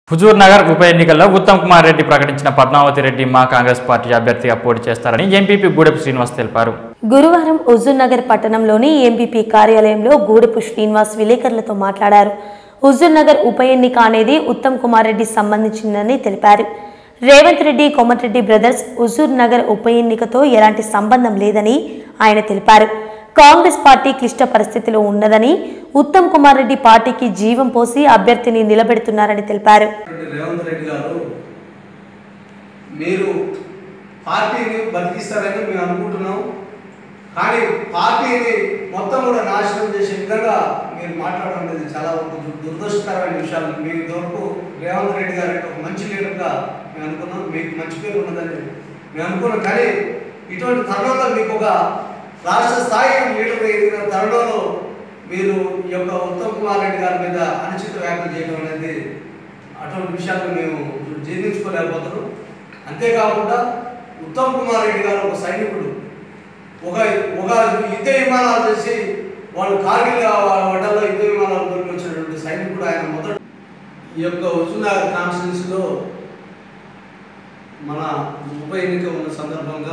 హుజూర్ నగర్ ఉప ఎన్నికల్లో ఉత్తమ్ కుమార్ రెడ్డి ప్రకటించిన పద్మావతి రెడ్డి మా కాంగ్రెస్ పార్టీ అభ్యర్థిగా పోటీ చేస్తారని ఎంపీపీ గూడెపు శ్రీనివాస్ తెలిపారు గురువారం హుజూర్నగర్ పట్టణంలోని ఎంపీపీ కార్యాలయంలో గూడెపు శ్రీనివాస్ విలేకరులతో మాట్లాడారు హుజూర్నగర్ ఉప ఎన్నిక అనేది ఉత్తమ్ కుమార్ రెడ్డి సంబంధించిందని తెలిపారు రేవంత్ రెడ్డి కోమటిరెడ్డి బ్రదర్స్ హుజూర్ నగర్ ఉప ఎన్నికతో ఎలాంటి సంబంధం లేదని ఆయన తెలిపారు కాంగ్రెస్ పార్టీ క్లిష్ట పరిస్థితిలో ఉన్నదని ఉత్తమ్ కుమార్ రెడ్డి పార్టీకి జీవం పోసి అభ్యర్థిని నిలబెడుతున్నారని తెలిపారు రేవంత్ రెడ్డి గారు మీరు పార్టీని బతికిస్తారని మేము అనుకుంటున్నాం కానీ పార్టీని మొత్తం కూడా నాశనం చేసే విధంగా మీరు మాట్లాడడం అనేది చాలా కొంచెం దురదృష్టకరమైన విషయాలు మీ వరకు రేవంత్ రెడ్డి గారు అంటే ఒక మంచి లీడర్గా మేము అనుకున్నాం మీకు మంచి పేరు ఉన్నదని మేము అనుకున్నాం కానీ ఇటువంటి తరుణంలో మీకు ఒక రాష్ట్ర స్థాయి లీడర్ ఎదిగిన తరుణంలో మీరు ఈ యొక్క ఉత్తమ్ కుమార్ రెడ్డి గారి మీద అనుచిత వ్యాఖ్యలు చేయడం అనేది అటువంటి విషయాలను మేము జీర్ణించుకోలేకపోతున్నాం అంతేకాకుండా ఉత్తమ్ కుమార్ రెడ్డి గారు ఒక సైనికుడు ఒక ఒక యుద్ధ విమానాలు చేసి వాళ్ళు కార్గిల్ వడ్డల్లో యుద్ధ విమానాలు దొరికి వచ్చినటువంటి సైనికుడు ఆయన మొదట ఈ యొక్క హుజూర్నగర్ కాన్స్టిట్యూన్సీలో మన ఉప ఎన్నిక ఉన్న సందర్భంగా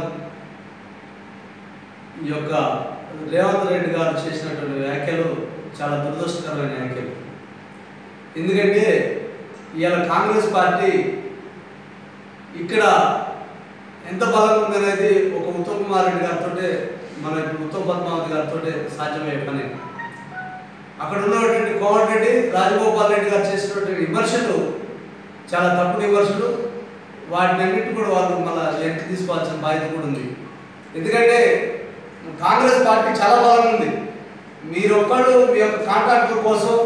ఈ యొక్క రేవంత్ రెడ్డి గారు చేసినటువంటి వ్యాఖ్యలు చాలా దురదృష్టకరమైన వ్యాఖ్యలు ఎందుకంటే ఇవాళ కాంగ్రెస్ పార్టీ ఇక్కడ ఎంత బలంగా ఉందనేది ఒక ఉత్తమ్ కుమార్ రెడ్డి గారితో మన ఇప్పుడు ఉత్తమ్ పద్మావతి గారితో సాధ్యమయ్యే పని అక్కడ ఉన్నటువంటి కోమటిరెడ్డి రాజగోపాల్ రెడ్డి గారు చేసినటువంటి విమర్శలు చాలా తప్పుడు విమర్శలు వాటిని అన్నిటి కూడా వాళ్ళు మళ్ళీ వెనక్కి తీసుకోవాల్సిన బాధ్యత కూడా ఉంది ఎందుకంటే కాంగ్రెస్ పార్టీ చాలా బలంగా ఉంది మీరొక్కళ్ళు మీ యొక్క కాంట్రాక్టర్ కోసం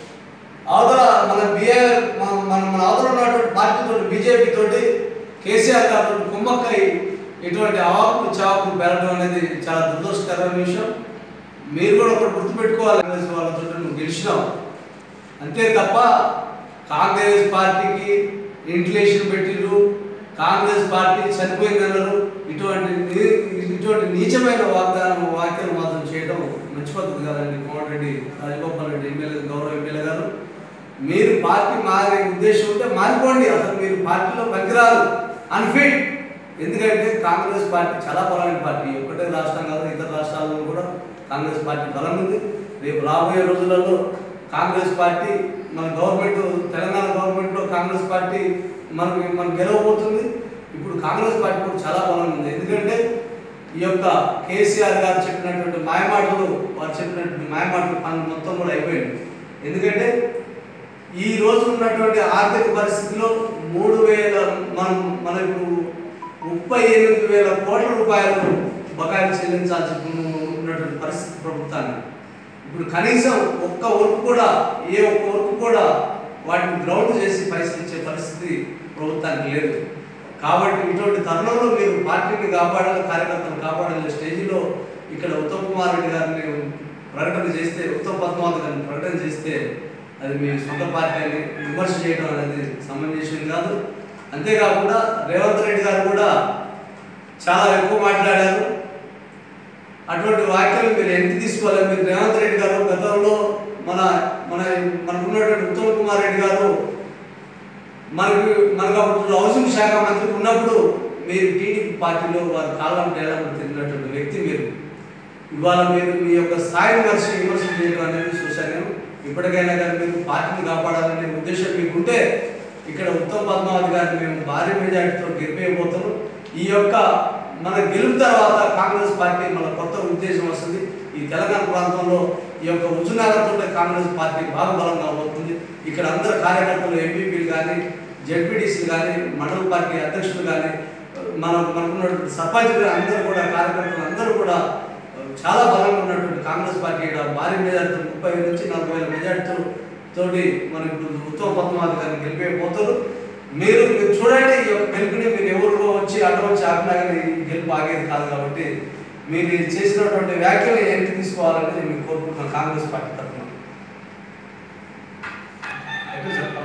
అవతల మన బిఆర్ మన మన మన అవతల ఉన్నటువంటి పార్టీతో బీజేపీ తోటి కేసీఆర్ గారు కుమ్మక్కై ఇటువంటి అవాకులు చావులు పెరగడం అనేది చాలా దురదృష్టకరమైన విషయం మీరు కూడా ఒకటి గుర్తుపెట్టుకోవాలి కాంగ్రెస్ వాళ్ళతో నువ్వు గెలిచినావు అంతే తప్ప కాంగ్రెస్ పార్టీకి ఇంట్లేషన్ పెట్టిర్రు కాంగ్రెస్ పార్టీ చనిపోయిందన్నారు ఇటువంటి నీ- ఇటువంటి నీచమైన వాగ్దానం వ్యాఖ్యలు మాత్రం చేయడం మంచి పద్ధతి కాదండి కోమటిరెడ్డి రాజగోపాల్ రెడ్డి ఎమ్మెల్యే గౌరవ ఎమ్మెల్యే గారు మీరు పార్టీ మారే ఉద్దేశం ఉంటే మారిపోండి అసలు మీరు పార్టీలో పనికిరారు అన్ఫిట్ ఎందుకంటే కాంగ్రెస్ పార్టీ చాలా బలమైన పార్టీ ఒకటే రాష్ట్రం కాదు ఇతర రాష్ట్రాల్లో కూడా కాంగ్రెస్ పార్టీ బలం ఉంది రేపు రాబోయే రోజులలో కాంగ్రెస్ పార్టీ మన గవర్నమెంట్ తెలంగాణ గవర్నమెంట్లో కాంగ్రెస్ పార్టీ మనకి మనం గెలవబోతుంది ఇప్పుడు కాంగ్రెస్ పార్టీ కూడా చాలా బలంగా ఉంది ఎందుకంటే ఈ యొక్క కేసీఆర్ గారు చెప్పినటువంటి మాయమాటలు వారు చెప్పినటువంటి మాయమాటలు పనులు మొత్తం కూడా అయిపోయింది ఎందుకంటే ఈ రోజు ఉన్నటువంటి ఆర్థిక పరిస్థితిలో మూడు వేల మనం మన ఇప్పుడు ముప్పై ఎనిమిది వేల కోట్ల రూపాయలు బకాయిలు చెల్లించాల్సి ఉన్నటువంటి పరిస్థితి ప్రభుత్వాన్ని ఇప్పుడు కనీసం ఒక్క వర్క్ కూడా ఏ ఒక్క వర్క్ కూడా వాటిని గ్రౌండ్ చేసి పైసలు ఇచ్చే పరిస్థితి ప్రభుత్వానికి లేదు కాబట్టి ఇటువంటి తరుణంలో మీరు పార్టీని కాపాడాలి కార్యకర్తలు కాపాడాలి స్టేజీలో ఇక్కడ ఉత్తమ్ కుమార్ రెడ్డి గారిని ప్రకటన చేస్తే ఉత్తమ్ పద్మావతి గారిని ప్రకటన చేస్తే అది మీ సొంత పార్టీ అని విమర్శ చేయడం అనేది సమంజసం కాదు అంతేకాకుండా రేవంత్ రెడ్డి గారు కూడా చాలా ఎక్కువ మాట్లాడారు అటువంటి వ్యాఖ్యలు మీరు ఎందుకు తీసుకోవాలి మీరు రేవంత్ రెడ్డి గారు గతంలో మన మన మనకున్నటువంటి ఉత్తమ్ కుమార్ రెడ్డి గారు మనకి మనకు అప్పుడు హౌసింగ్ శాఖ మంత్రి ఉన్నప్పుడు మీరు టీడీపీ పార్టీలో వారి కాలం డేళం తిరిగినటువంటి వ్యక్తి మీరు ఇవాళ మీరు మీ యొక్క స్థాయి విమర్శ విమర్శ చేయడం అనేది చూశాను ఇప్పటికైనా కానీ మీరు పార్టీని కాపాడాలనే ఉద్దేశం మీకు ఉంటే ఇక్కడ ఉత్తమ్ పద్మావతి గారిని మేము భారీ మెజార్టీతో గెలిపేయబోతున్నాం ఈ యొక్క మన గెలుపు తర్వాత కాంగ్రెస్ పార్టీ మన కొత్త ఉద్దేశం వస్తుంది ఈ తెలంగాణ ప్రాంతంలో ఈ యొక్క హుజునాలతో కాంగ్రెస్ పార్టీ బాగా బలంగా అవుతుంది ఇక్కడ అందరు కార్యకర్తలు ఎంపీపీలు కానీ జడ్పీటీసీలు కానీ మండల పార్టీ అధ్యక్షులు కానీ మన మనకున్నటువంటి సర్పంచులు అందరూ కూడా కార్యకర్తలు అందరూ కూడా చాలా బలంగా ఉన్నటువంటి కాంగ్రెస్ పార్టీ ఇక్కడ భారీ మెజార్టీతో ముప్పై వేల నుంచి నలభై వేల మెజార్టీతో తోటి మన ఇప్పుడు ఉత్తమ పద్మావతి గారిని గెలిపేయబోతారు మీరు మీరు చూడండి ఈ యొక్క గెలుపుని మీరు ఎవరు వచ్చి అడ్డం వచ్చి ఆపినా కానీ ఈ గెలుపు ఆగేది కాదు కాబట్టి మీరు చేసినటువంటి వ్యాఖ్యలు ఏంటి తీసుకోవాలని నేను కోరుకుంటున్నాను కాంగ్రెస్ పార్టీ తరఫున అయితే సార్